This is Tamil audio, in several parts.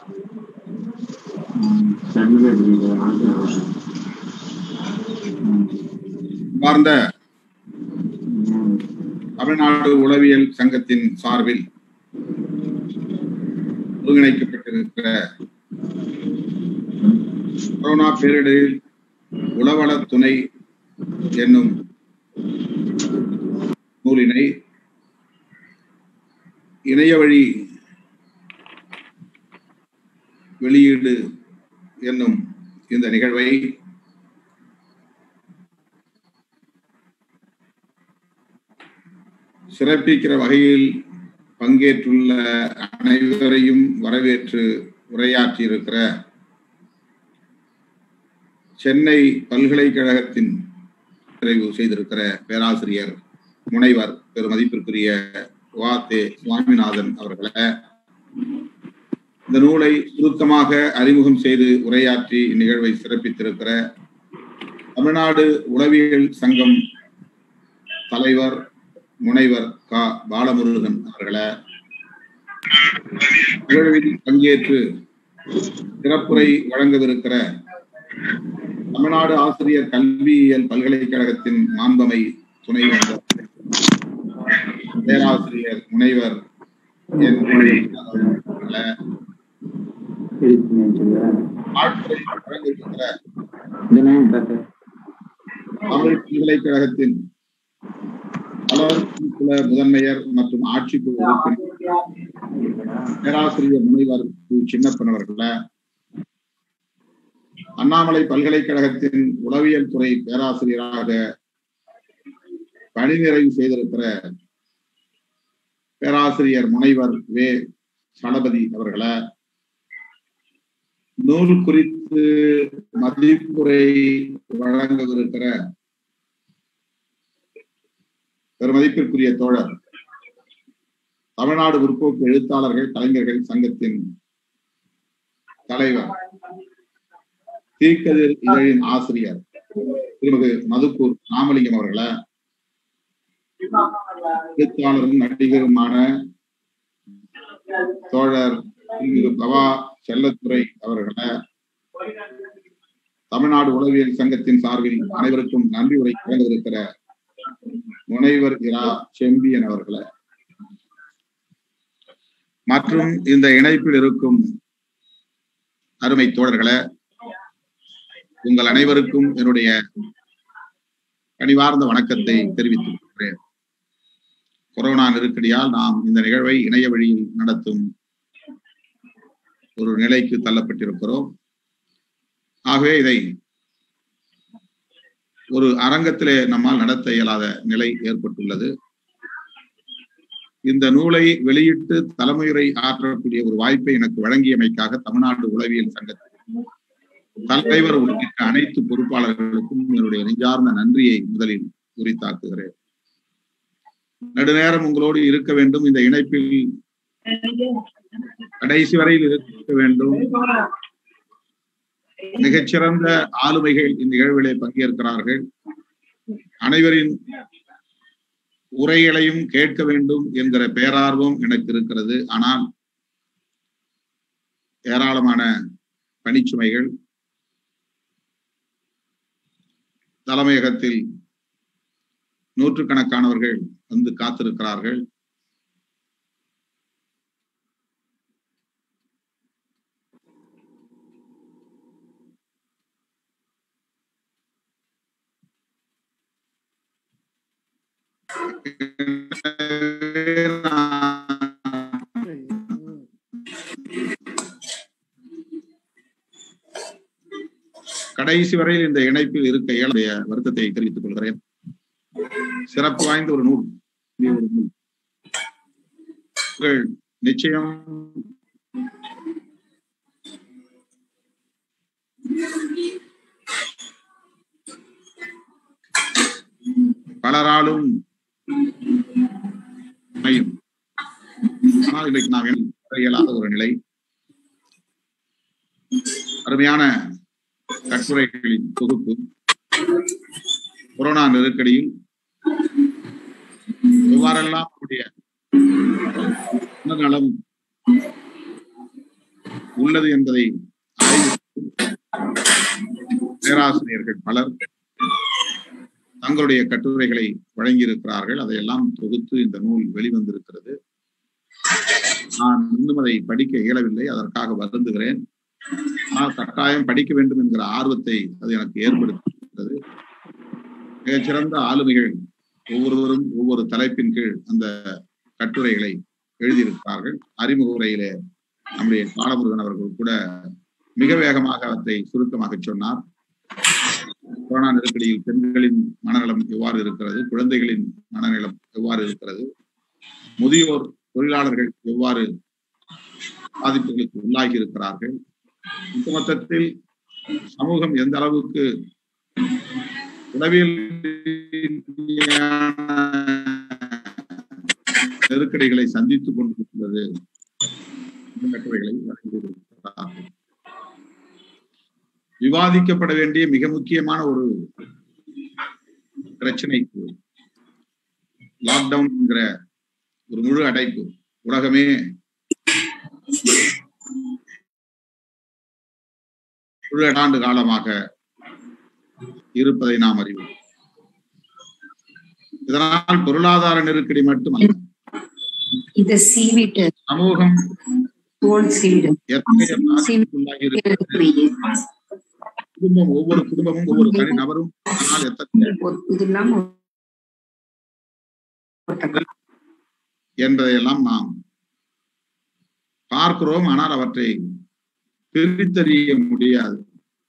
பார்ந்த தமிழ்நாடு உளவியல் சங்கத்தின் சார்பில் ஒருங்கிணைக்கப்பட்டிருக்கிற கொரோனா பேரிடரில் உளவள துணை என்னும் நூலினை இணைய வழி வெளியீடு என்னும் இந்த நிகழ்வை சிறப்பிக்கிற வகையில் பங்கேற்றுள்ள அனைவரையும் வரவேற்று உரையாற்றியிருக்கிற சென்னை பல்கலைக்கழகத்தின் நிறைவு செய்திருக்கிற பேராசிரியர் முனைவர் பெருமதிப்பிற்குரிய வா தே சுவாமிநாதன் அவர்களை இந்த நூலை சுருக்கமாக அறிமுகம் செய்து உரையாற்றி இந்நிகழ்வை சிறப்பித்திருக்கிற தமிழ்நாடு உளவியல் சங்கம் தலைவர் முனைவர் க பாலமுருகன் அவர்களை நிகழ்வில் பங்கேற்று சிறப்புரை வழங்கவிருக்கிற தமிழ்நாடு ஆசிரியர் கல்வியியல் பல்கலைக்கழகத்தின் மாண்பமை துணைவேந்தர் பேராசிரியர் முனைவர் என் அவர்களை ஆட்களை வழங்கியிருக்கிற தமிழ் பல்கலைக்கழகத்தின் பலர்குல முதன்மையர் மற்றும் ஆட்சிக்குழு உறுப்பினர் பேராசிரியர் முனைவர் கு சின்னப்பன் அவர்களை அண்ணாமலை பல்கலைக்கழகத்தின் உளவியல் துறை பேராசிரியராக பணி நிறைவு செய்திருக்கிற பேராசிரியர் முனைவர் வே சடபதி அவர்களை நூல் குறித்து மதிப்புரை வழங்கவிருக்கிற பெருமதிப்பிற்குரிய தோழர் தமிழ்நாடு முற்போக்கு எழுத்தாளர்கள் கலைஞர்கள் சங்கத்தின் தலைவர் தீக்கதிர் இதழின் ஆசிரியர் திருமதி மதுக்கூர் ராமலிங்கம் அவர்களை எழுத்தாளரும் நடிகருமான தோழர் திரு பவா செல்லத்துறை அவர்களை தமிழ்நாடு உளவியல் சங்கத்தின் சார்பில் அனைவருக்கும் நன்றி உரை வழங்கவிருக்கிற முனைவர் இரா செம்பியன் அவர்களை மற்றும் இந்த இணைப்பில் இருக்கும் அருமை தோழர்களை உங்கள் அனைவருக்கும் என்னுடைய பணிவார்ந்த வணக்கத்தை தெரிவித்துக் கொள்கிறேன் கொரோனா நெருக்கடியால் நாம் இந்த நிகழ்வை இணைய வழியில் நடத்தும் ஒரு நிலைக்கு தள்ளப்பட்டிருக்கிறோம் ஆகவே இதை ஒரு அரங்கத்திலே நம்மால் நடத்த இயலாத நிலை ஏற்பட்டுள்ளது இந்த நூலை வெளியிட்டு தலைமுறை ஆற்றக்கூடிய ஒரு வாய்ப்பை எனக்கு வழங்கியமைக்காக தமிழ்நாடு உளவியல் சங்கத்தின் தலைவர் உள்ளிட்ட அனைத்து பொறுப்பாளர்களுக்கும் என்னுடைய நெஞ்சார்ந்த நன்றியை முதலில் உரித்தாக்குகிறேன் நெடுநேரம் உங்களோடு இருக்க வேண்டும் இந்த இணைப்பில் கடைசி வரையில் இருக்க வேண்டும் மிகச்சிறந்த ஆளுமைகள் இந்த நிகழ்விலே பங்கேற்கிறார்கள் அனைவரின் உரைகளையும் கேட்க வேண்டும் என்கிற பேரார்வம் எனக்கு இருக்கிறது ஆனால் ஏராளமான பணிச்சுமைகள் தலைமையகத்தில் நூற்றுக்கணக்கானவர்கள் வந்து காத்திருக்கிறார்கள் கடைசி வரையில் இந்த இணைப்பில் இருக்க இயலுடைய வருத்தத்தை தெரிவித்துக் கொள்கிறேன் சிறப்பு வாய்ந்த ஒரு நூல் இது ஒரு நூல் உங்கள் நிச்சயம் பலராலும் அமையும் ஆனால் இன்றைக்கு நாம் என்ன இயலாத ஒரு நிலை அருமையான கட்டுரைகளின் தொகுப்பு கொரோனா நெருக்கடியில் எவ்வாறெல்லாம் நம்முடைய நலம் உள்ளது என்பதை ஆய்வு பேராசிரியர்கள் பலர் தங்களுடைய கட்டுரைகளை வழங்கியிருக்கிறார்கள் அதையெல்லாம் தொகுத்து இந்த நூல் வெளிவந்திருக்கிறது நான் இன்னும் அதை படிக்க இயலவில்லை அதற்காக வருந்துகிறேன் ஆனால் கட்டாயம் படிக்க வேண்டும் என்கிற ஆர்வத்தை அது எனக்கு ஏற்படுத்துகிறது மிகச்சிறந்த ஆளுமைகள் ஒவ்வொருவரும் ஒவ்வொரு தலைப்பின் கீழ் அந்த கட்டுரைகளை எழுதியிருக்கிறார்கள் அறிமுக உரையிலே நம்முடைய பாலமுருகன் அவர்கள் கூட மிக வேகமாக அவற்றை சுருக்கமாக சொன்னார் கொரோனா நெருக்கடியில் பெண்களின் மனநலம் எவ்வாறு இருக்கிறது குழந்தைகளின் மனநலம் எவ்வாறு இருக்கிறது முதியோர் தொழிலாளர்கள் எவ்வாறு பாதிப்புகளுக்கு உள்ளாகி இருக்கிறார்கள் மொத்தத்தில் சமூகம் எந்த அளவுக்கு உளவியல் நெருக்கடிகளை சந்தித்துக் கொண்டிருக்கிறது கட்டுரைகளை வழங்கியிருக்கிறார்கள் விவாதிக்கப்பட வேண்டிய மிக முக்கியமான ஒரு பிரச்சனைக்கு லாக்டவுன் என்கிற ஒரு முழு அடைப்பு உலகமே முழு ஆண்டு காலமாக இருப்பதை நாம் அறிவோம் இதனால் பொருளாதார நெருக்கடி மட்டுமல்ல இத சீவிட்டு சமூகம் தோல் சீவிடு எத்தகைய பாதிப்புக்குள்ளாகி இருக்கிறது குடும்பம் ஒவ்வொரு குடும்பமும் ஒவ்வொரு தனி நபரும் ஆனால் எத்தகைய இது இல்லாம என்பதையெல்லாம் நாம் பார்க்கிறோம் ஆனால் அவற்றை பிரித்தறிய முடியாது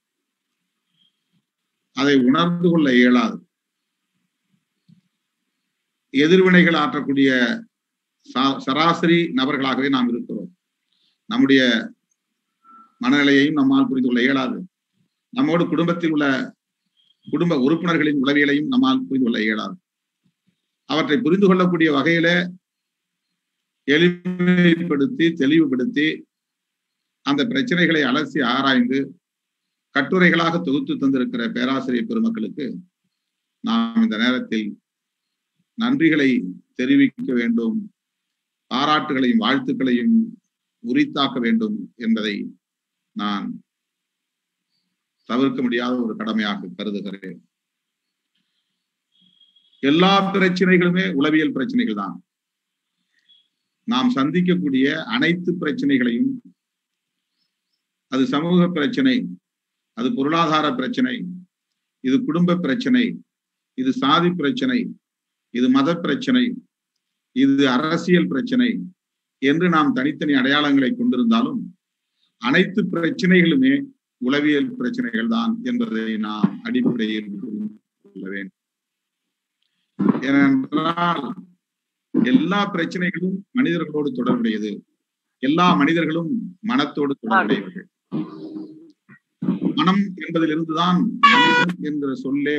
அதை உணர்ந்து கொள்ள இயலாது எதிர்வினைகள் ஆற்றக்கூடிய சராசரி நபர்களாகவே நாம் இருக்கிறோம் நம்முடைய மனநிலையையும் நம்மால் புரிந்து கொள்ள இயலாது நம்மோடு குடும்பத்தில் உள்ள குடும்ப உறுப்பினர்களின் உளவியலையும் நம்மால் புரிந்து கொள்ள இயலாது அவற்றை புரிந்து கொள்ளக்கூடிய வகையில எளிமைப்படுத்தி தெளிவுபடுத்தி அந்த பிரச்சனைகளை அலசி ஆராய்ந்து கட்டுரைகளாக தொகுத்து தந்திருக்கிற பேராசிரியர் பெருமக்களுக்கு நாம் இந்த நேரத்தில் நன்றிகளை தெரிவிக்க வேண்டும் பாராட்டுகளையும் வாழ்த்துக்களையும் உரித்தாக்க வேண்டும் என்பதை நான் தவிர்க்க முடியாத ஒரு கடமையாக கருதுகிறேன் எல்லா பிரச்சனைகளுமே உளவியல் பிரச்சனைகள் தான் நாம் சந்திக்கக்கூடிய அனைத்து பிரச்சனைகளையும் அது சமூக பிரச்சனை அது பொருளாதார பிரச்சனை இது குடும்ப பிரச்சனை இது சாதி பிரச்சனை இது மத பிரச்சனை இது அரசியல் பிரச்சனை என்று நாம் தனித்தனி அடையாளங்களை கொண்டிருந்தாலும் அனைத்து பிரச்சனைகளுமே உளவியல் பிரச்சனைகள் தான் என்பதை நாம் அடிப்படையில் கொள்ள வேண்டும் ஏனென்றால் எல்லா பிரச்சனைகளும் மனிதர்களோடு தொடர்புடையது எல்லா மனிதர்களும் மனத்தோடு தொடர்புடையவர்கள் மனம் என்பதிலிருந்துதான் மனிதன் என்ற சொல்லே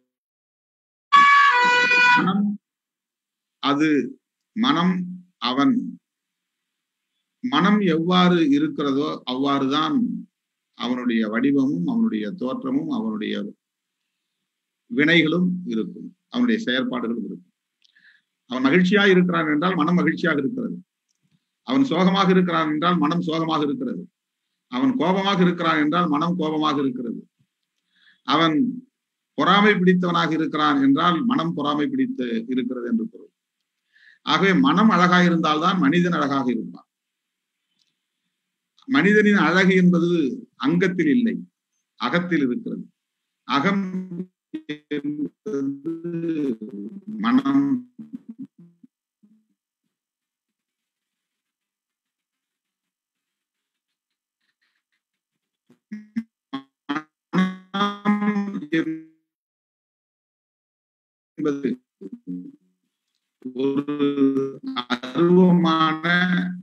மனம் அது மனம் அவன் மனம் எவ்வாறு இருக்கிறதோ அவ்வாறுதான் அவனுடைய வடிவமும் அவனுடைய தோற்றமும் அவனுடைய வினைகளும் இருக்கும் அவனுடைய செயற்பாடுகளும் இருக்கும் அவன் மகிழ்ச்சியாக இருக்கிறான் என்றால் மனம் மகிழ்ச்சியாக இருக்கிறது அவன் சோகமாக இருக்கிறான் என்றால் மனம் சோகமாக இருக்கிறது அவன் கோபமாக இருக்கிறான் என்றால் மனம் கோபமாக இருக்கிறது அவன் பொறாமை பிடித்தவனாக இருக்கிறான் என்றால் மனம் பொறாமை பிடித்து இருக்கிறது என்று பொருள் ஆகவே மனம் அழகாக இருந்தால்தான் மனிதன் அழகாக இருப்பான் மனிதனின் அழகு என்பது அங்கத்தில் இல்லை அகத்தில் இருக்கிறது அகம் மனம் என்பது ஒரு அருவமான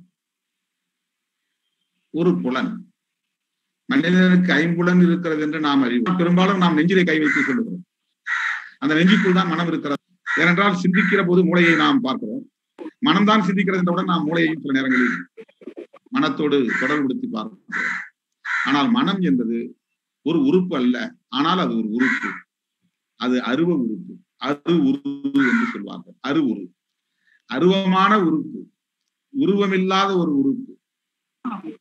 ஒரு புலன் மனிதனுக்கு ஐம்புலன் இருக்கிறது என்று நாம் அறிவோம் பெரும்பாலும் நாம் நெஞ்சிலே கை வைத்து சொல்லுகிறோம் அந்த நெஞ்சுக்குள் தான் மனம் இருக்கிறது ஏனென்றால் சிந்திக்கிற போது மூளையை நாம் பார்க்கிறோம் மனம்தான் சிந்திக்கிறது என்றவுடன் நாம் மூளையையும் சில நேரங்களில் மனத்தோடு தொடர்புபடுத்தி பார்க்கிறோம் ஆனால் மனம் என்பது ஒரு உறுப்பு அல்ல ஆனால் அது ஒரு உறுப்பு அது அருவ உறுப்பு அரு உருவு என்று சொல்வார்கள் அரு உரு அருவமான உறுப்பு உருவமில்லாத ஒரு உறுப்பு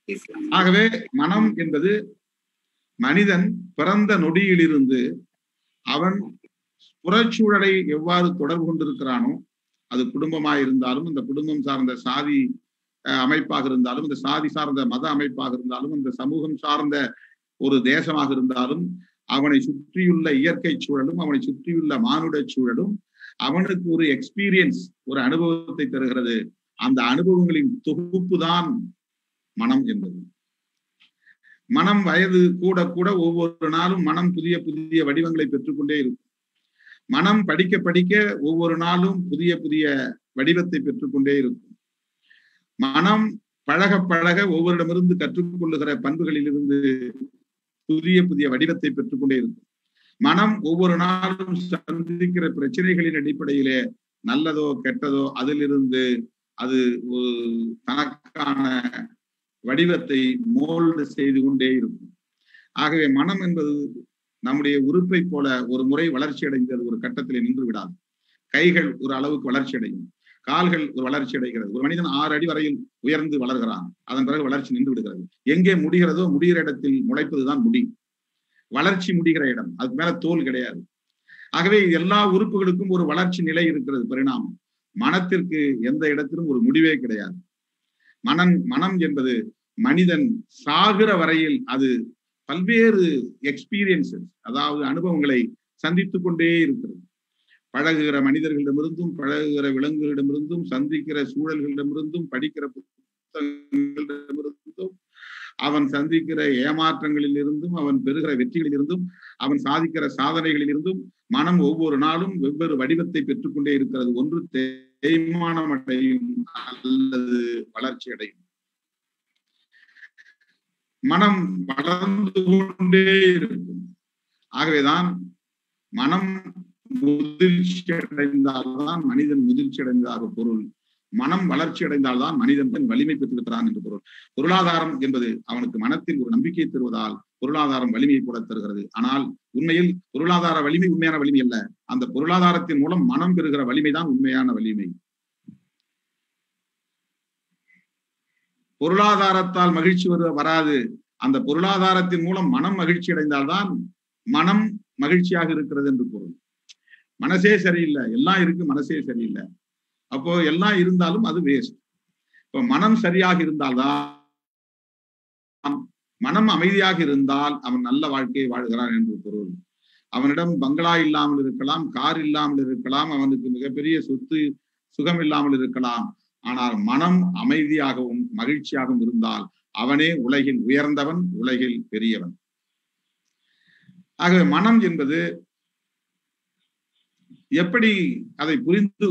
ஆகவே மனம் என்பது மனிதன் பிறந்த நொடியிலிருந்து அவன் புறச்சூழலை எவ்வாறு தொடர்பு கொண்டிருக்கிறானோ அது குடும்பமாக இருந்தாலும் இந்த குடும்பம் சார்ந்த சாதி அஹ், அமைப்பாக இருந்தாலும் இந்த சாதி சார்ந்த மத அமைப்பாக இருந்தாலும் இந்த சமூகம் சார்ந்த ஒரு தேசமாக இருந்தாலும் அவனை சுற்றியுள்ள இயற்கை சூழலும் அவனை சுற்றியுள்ள மானுட சூழலும் அவனுக்கு ஒரு எக்ஸ்பீரியன்ஸ் ஒரு அனுபவத்தை தருகிறது அந்த அனுபவங்களின் தொகுப்பு தான் மனம் என்பது மனம் வயது கூட கூட ஒவ்வொரு நாளும் மனம் புதிய புதிய வடிவங்களை பெற்றுக்கொண்டே இருக்கும் மனம் படிக்க படிக்க ஒவ்வொரு நாளும் புதிய புதிய வடிவத்தை பெற்றுக்கொண்டே இருக்கும் மனம் பழக பழக ஒவ்வொருடமிருந்து கற்றுக்கொள்ளுகிற பண்புகளிலிருந்து புதிய புதிய வடிவத்தை பெற்றுக்கொண்டே இருக்கும் மனம் ஒவ்வொரு நாளும் சந்திக்கிற பிரச்சனைகளின் அடிப்படையிலே நல்லதோ கெட்டதோ அதிலிருந்து அது ஒரு தனக்கான வடிவத்தை மோல்டு செய்து கொண்டே இருக்கும் ஆகவே மனம் என்பது நம்முடைய உறுப்பை போல ஒரு முறை வளர்ச்சி அடைந்தது ஒரு கட்டத்திலே நின்று விடாது கைகள் ஒரு அளவுக்கு வளர்ச்சி அடையும் கால்கள் ஒரு வளர்ச்சி அடைகிறது ஒரு மனிதன் ஆறு அடி வரையில் உயர்ந்து வளர்கிறான் அதன் பிறகு வளர்ச்சி நின்று விடுகிறது எங்கே முடிகிறதோ முடிகிற இடத்தில் முளைப்பதுதான் முடி வளர்ச்சி முடிகிற இடம் அதுக்கு மேல தோல் கிடையாது ஆகவே எல்லா உறுப்புகளுக்கும் ஒரு வளர்ச்சி நிலை இருக்கிறது பரிணாமம் மனத்திற்கு எந்த இடத்திலும் ஒரு முடிவே கிடையாது மனம் மனம் என்பது மனிதன் சாகிற வரையில் அது பல்வேறு எக்ஸ்பீரியன்சஸ் அதாவது அனுபவங்களை சந்தித்துக் கொண்டே இருக்கிறது பழகுகிற மனிதர்களிடமிருந்தும் பழகுகிற விலங்குகளிடமிருந்தும் சந்திக்கிற சூழல்களிடமிருந்தும் படிக்கிற புத்தகங்களிடமிருந்தும் அவன் சந்திக்கிற ஏமாற்றங்களில் இருந்தும் அவன் பெறுகிற வெற்றிகளில் இருந்தும் அவன் சாதிக்கிற சாதனைகளில் இருந்தும் மனம் ஒவ்வொரு நாளும் வெவ்வேறு வடிவத்தை பெற்றுக்கொண்டே இருக்கிறது ஒன்று தேய்மானம் அடையும் அல்லது வளர்ச்சி அடையும் மனம் வளர்ந்து கொண்டே இருக்கும் ஆகவேதான் மனம் முதிர்ச்சி அடைந்தால்தான் மனிதன் முதிர்ச்சி அடைந்ததாக பொருள் மனம் வளர்ச்சி அடைந்தால்தான் மனிதன் வலிமை பெற்றிருக்கிறான் என்று பொருள் பொருளாதாரம் என்பது அவனுக்கு மனத்தில் ஒரு நம்பிக்கையை தருவதால் பொருளாதாரம் வலிமையை கூட தருகிறது ஆனால் உண்மையில் பொருளாதார வலிமை உண்மையான வலிமை அல்ல அந்த பொருளாதாரத்தின் மூலம் மனம் பெறுகிற வலிமைதான் உண்மையான வலிமை பொருளாதாரத்தால் மகிழ்ச்சி வரு வராது அந்த பொருளாதாரத்தின் மூலம் மனம் மகிழ்ச்சி அடைந்தால்தான் மனம் மகிழ்ச்சியாக இருக்கிறது என்று பொருள் மனசே சரியில்லை எல்லாம் இருக்கு மனசே சரியில்லை அப்போ எல்லாம் இருந்தாலும் அது வேஸ்ட் இப்போ மனம் சரியாக இருந்தால்தான் மனம் அமைதியாக இருந்தால் அவன் நல்ல வாழ்க்கையை வாழ்கிறான் என்று பொருள் அவனிடம் பங்களா இல்லாமல் இருக்கலாம் கார் இல்லாமல் இருக்கலாம் அவனுக்கு மிகப்பெரிய சொத்து சுகம் இல்லாமல் இருக்கலாம் ஆனால் மனம் அமைதியாகவும் மகிழ்ச்சியாகவும் இருந்தால் அவனே உலகில் உயர்ந்தவன் உலகில் பெரியவன் ஆகவே மனம் என்பது எப்படி அதை புரிந்து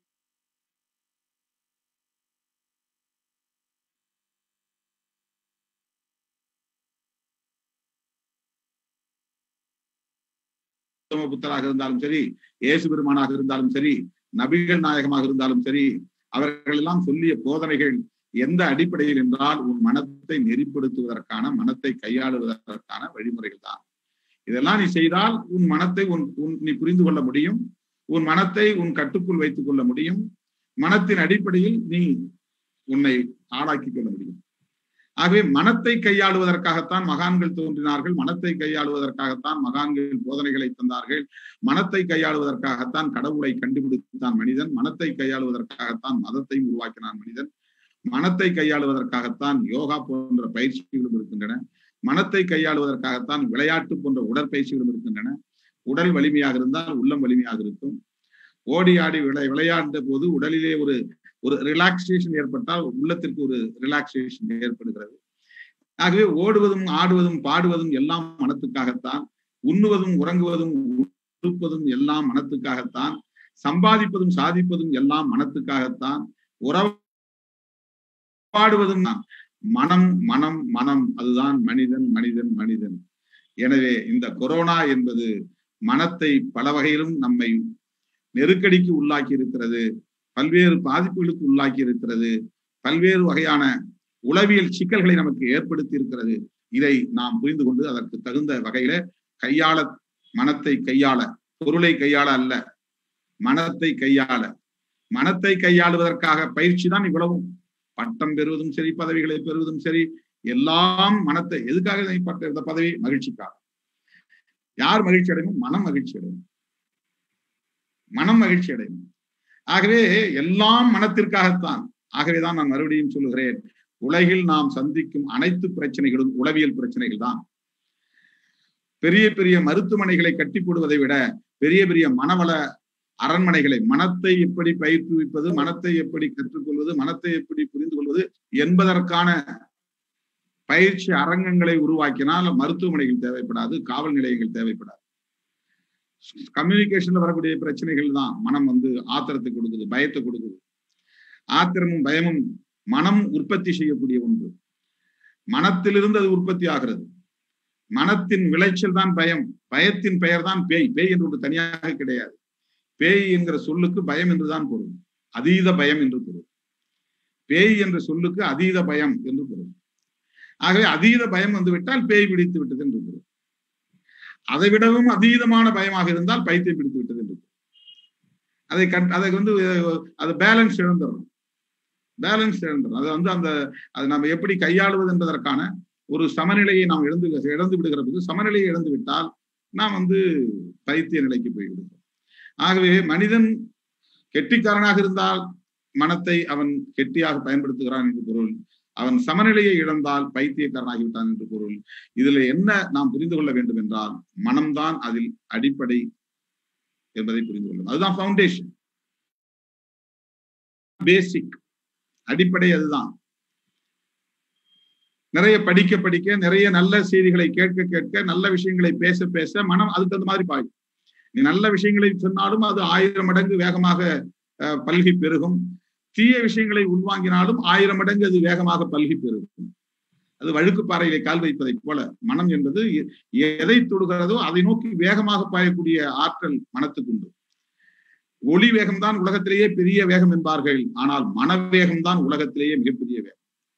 புத்தராக இருந்தாலும் சரி இயேசு பெருமானாக இருந்தாலும் சரி நபிகள் நாயகமாக இருந்தாலும் சரி அவர்கள் எல்லாம் சொல்லிய போதனைகள் எந்த அடிப்படையில் என்றால் உன் மனத்தை நெறிப்படுத்துவதற்கான மனத்தை கையாளுவதற்கான வழிமுறைகள் தான் இதெல்லாம் நீ செய்தால் உன் மனத்தை உன் உன் நீ புரிந்து கொள்ள முடியும் உன் மனத்தை உன் கட்டுக்குள் வைத்துக் கொள்ள முடியும் மனத்தின் அடிப்படையில் நீ உன்னை ஆளாக்கிக் கொள்ள முடியும் ஆகவே மனத்தை கையாளுவதற்காகத்தான் மகான்கள் தோன்றினார்கள் மனத்தை கையாளுவதற்காகத்தான் மகான்கள் போதனைகளை தந்தார்கள் மனத்தை கையாளுவதற்காகத்தான் கடவுளை கண்டுபிடித்தான் மனிதன் மனத்தை கையாளுவதற்காகத்தான் மதத்தை உருவாக்கினான் மனிதன் மனத்தை கையாளுவதற்காகத்தான் யோகா போன்ற பயிற்சிகளும் இருக்கின்றன மனத்தை கையாளுவதற்காகத்தான் விளையாட்டு போன்ற உடற்பயிற்சிகளும் இருக்கின்றன உடல் வலிமையாக இருந்தால் உள்ளம் வலிமையாக இருக்கும் ஓடி ஆடி விளை விளையாண்ட போது உடலிலே ஒரு ஒரு ரிலாக்ஸேஷன் ஏற்பட்டால் உள்ளத்திற்கு ஒரு ரிலாக்ஸேஷன் ஏற்படுகிறது ஆகவே ஓடுவதும் ஆடுவதும் பாடுவதும் எல்லாம் மனத்துக்காகத்தான் உண்ணுவதும் உறங்குவதும் உடுப்பதும் எல்லாம் மனத்துக்காகத்தான் சம்பாதிப்பதும் சாதிப்பதும் எல்லாம் மனத்துக்காகத்தான் உறவாடுவதும் மனம் மனம் மனம் அதுதான் மனிதன் மனிதன் மனிதன் எனவே இந்த கொரோனா என்பது மனத்தை பல வகையிலும் நம்மை நெருக்கடிக்கு உள்ளாக்கி இருக்கிறது பல்வேறு பாதிப்புகளுக்கு உள்ளாக்கி இருக்கிறது பல்வேறு வகையான உளவியல் சிக்கல்களை நமக்கு ஏற்படுத்தி இருக்கிறது இதை நாம் புரிந்து கொண்டு அதற்கு தகுந்த வகையில கையாள மனத்தை கையாள பொருளை கையாள அல்ல மனத்தை கையாள மனத்தை கையாளுவதற்காக பயிற்சி தான் இவ்வளவும் பட்டம் பெறுவதும் சரி பதவிகளை பெறுவதும் சரி எல்லாம் மனத்தை எதுக்காக பட்ட இந்த பதவி மகிழ்ச்சிக்காக யார் மகிழ்ச்சி அடையும் மனம் மகிழ்ச்சி அடையும் மனம் மகிழ்ச்சி அடையும் ஆகவே எல்லாம் மனத்திற்காகத்தான் ஆகவேதான் நான் மறுபடியும் சொல்லுகிறேன் உலகில் நாம் சந்திக்கும் அனைத்து பிரச்சனைகளும் உளவியல் பிரச்சனைகள் தான் பெரிய பெரிய மருத்துவமனைகளை கட்டி போடுவதை விட பெரிய பெரிய மனவள அரண்மனைகளை மனத்தை எப்படி பயிற்றுவிப்பது மனத்தை எப்படி கற்றுக்கொள்வது மனத்தை எப்படி புரிந்து கொள்வது என்பதற்கான பயிற்சி அரங்கங்களை உருவாக்கினால் மருத்துவமனைகள் தேவைப்படாது காவல் நிலையங்கள் தேவைப்படாது கம்யூனிகேஷன்ல வரக்கூடிய பிரச்சனைகள் தான் மனம் வந்து ஆத்திரத்தை கொடுக்குது பயத்தை கொடுக்குது ஆத்திரமும் பயமும் மனம் உற்பத்தி செய்யக்கூடிய ஒன்று மனத்திலிருந்து அது உற்பத்தி ஆகிறது மனத்தின் விளைச்சல் தான் பயம் பயத்தின் பெயர் தான் பேய் பேய் என்று ஒன்று தனியாக கிடையாது பேய் என்கிற சொல்லுக்கு பயம் என்றுதான் பொருள் அதீத பயம் என்று பொருள் பேய் என்ற சொல்லுக்கு அதீத பயம் என்று பொருள் ஆகவே அதீத பயம் வந்து விட்டால் பேய் பிடித்து விட்டது என்று பொருள் அதை விடவும் அதீதமான பயமாக இருந்தால் பைத்தியம் பிடித்து விட்டது என்று பொருள் அதை கண் அதை வந்து அது பேலன்ஸ் இழந்துடும் பேலன்ஸ் இழந்துடும் அதை வந்து அந்த அதை நம்ம எப்படி கையாளுவது என்பதற்கான ஒரு சமநிலையை நாம் இழந்து இழந்து விடுகிற போது சமநிலையை இழந்து விட்டால் நாம் வந்து பைத்திய நிலைக்கு போய்விடுகிறோம் ஆகவே மனிதன் கெட்டிக்காரனாக இருந்தால் மனத்தை அவன் கெட்டியாக பயன்படுத்துகிறான் என்று பொருள் அவன் சமநிலையை இழந்தால் பைத்தியக்காரனாகிவிட்டான் என்று பொருள் இதுல என்ன நாம் புரிந்து கொள்ள வேண்டும் என்றால் மனம்தான் அதில் அடிப்படை என்பதை புரிந்து கொள்ளும் அதுதான் பவுண்டேஷன் பேசிக் அடிப்படை அதுதான் நிறைய படிக்க படிக்க நிறைய நல்ல செய்திகளை கேட்க கேட்க நல்ல விஷயங்களை பேச பேச மனம் அதுக்கு தகுந்த மாதிரி பாயும் நீ நல்ல விஷயங்களை சொன்னாலும் அது ஆயிரம் மடங்கு வேகமாக பல்கி பெருகும் தீய விஷயங்களை உள்வாங்கினாலும் ஆயிரம் மடங்கு அது வேகமாக பல்கி பெருகும் அது வழுக்கு பாறையிலே கால் வைப்பதை போல மனம் என்பது எதை தொடுகிறதோ அதை நோக்கி வேகமாக பாயக்கூடிய ஆற்றல் மனத்துக்கு உண்டு ஒளி வேகம்தான் உலகத்திலேயே பெரிய வேகம் என்பார்கள் ஆனால் மனவேகம் தான் உலகத்திலேயே மிகப்பெரிய வேகம்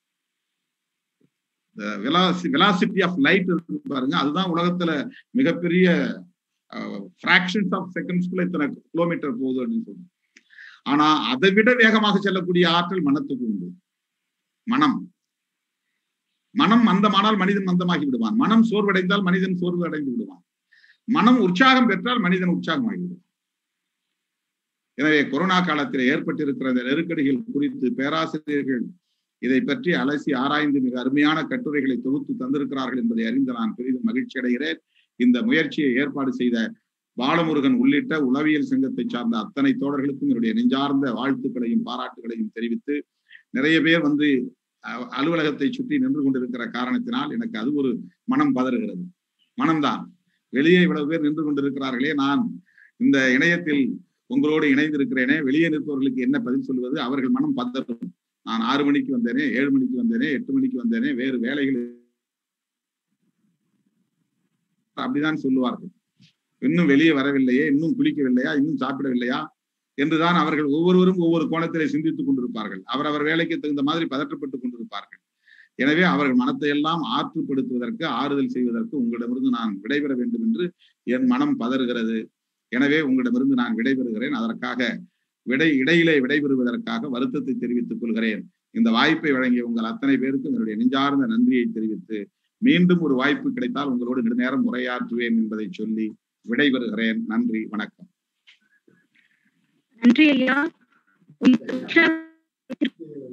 வெலாசிட்டி ஆஃப் லைட் பாருங்க அதுதான் உலகத்துல மிகப்பெரிய ஃபிராக்ஷன்ஸ் ஆஃப் செகண்ட்ஸ்குள்ள இத்தனை கிலோமீட்டர் போகுது அப்படின்னு சொல்லுவோம் ஆனா அதை விட வேகமாக செல்லக்கூடிய ஆற்றல் மனத்துக்கு உண்டு மனம் மனம் மந்தமானால் மனிதன் மந்தமாகி விடுவான் மனம் சோர்வடைந்தால் மனிதன் சோர்வு அடைந்து விடுவான் மனம் உற்சாகம் பெற்றால் மனிதன் உற்சாகமாகி விடுவான் எனவே கொரோனா காலத்தில் ஏற்பட்டிருக்கிற இந்த நெருக்கடிகள் குறித்து பேராசிரியர்கள் இதை பற்றி அலசி ஆராய்ந்து மிக அருமையான கட்டுரைகளை தொகுத்து தந்திருக்கிறார்கள் என்பதை அறிந்து நான் பெரிதும் மகிழ்ச்சி அடைகிறேன் இந்த முயற்சியை ஏற்பாடு செய்த பாலமுருகன் உள்ளிட்ட உளவியல் சங்கத்தை சார்ந்த அத்தனை தோழர்களுக்கும் என்னுடைய நெஞ்சார்ந்த வாழ்த்துக்களையும் பாராட்டுகளையும் தெரிவித்து நிறைய பேர் வந்து அலுவலகத்தை சுற்றி நின்று கொண்டிருக்கிற காரணத்தினால் எனக்கு அது ஒரு மனம் பதறுகிறது மனம்தான் வெளியே இவ்வளவு பேர் நின்று கொண்டிருக்கிறார்களே நான் இந்த இணையத்தில் உங்களோடு இணைந்திருக்கிறேனே வெளியே நிற்பவர்களுக்கு என்ன பதில் சொல்வது அவர்கள் மனம் பதறும் நான் ஆறு மணிக்கு வந்தேனே ஏழு மணிக்கு வந்தேனே எட்டு மணிக்கு வந்தேனே வேறு வேலைகள் அப்படிதான் சொல்லுவார்கள் இன்னும் வெளியே வரவில்லையே இன்னும் குளிக்கவில்லையா இன்னும் சாப்பிடவில்லையா என்றுதான் அவர்கள் ஒவ்வொருவரும் ஒவ்வொரு கோணத்திலே சிந்தித்துக் கொண்டிருப்பார்கள் அவர் அவர் வேலைக்கு தகுந்த மாதிரி பதற்றப்பட்டுக் கொண்டிருப்பார்கள் எனவே அவர்கள் மனத்தை எல்லாம் ஆற்றுப்படுத்துவதற்கு ஆறுதல் செய்வதற்கு உங்களிடமிருந்து நான் விடைபெற வேண்டும் என்று என் மனம் பதறுகிறது எனவே உங்களிடமிருந்து நான் விடைபெறுகிறேன் அதற்காக விடை இடையிலே விடைபெறுவதற்காக வருத்தத்தை தெரிவித்துக் கொள்கிறேன் இந்த வாய்ப்பை வழங்கிய உங்கள் அத்தனை பேருக்கும் என்னுடைய நெஞ்சார்ந்த நன்றியை தெரிவித்து மீண்டும் ஒரு வாய்ப்பு கிடைத்தால் உங்களோடு நெடுநேரம் உரையாற்றுவேன் என்பதை சொல்லி விடைபெறுகிறேன் நன்றி வணக்கம் நன்றி ஐயா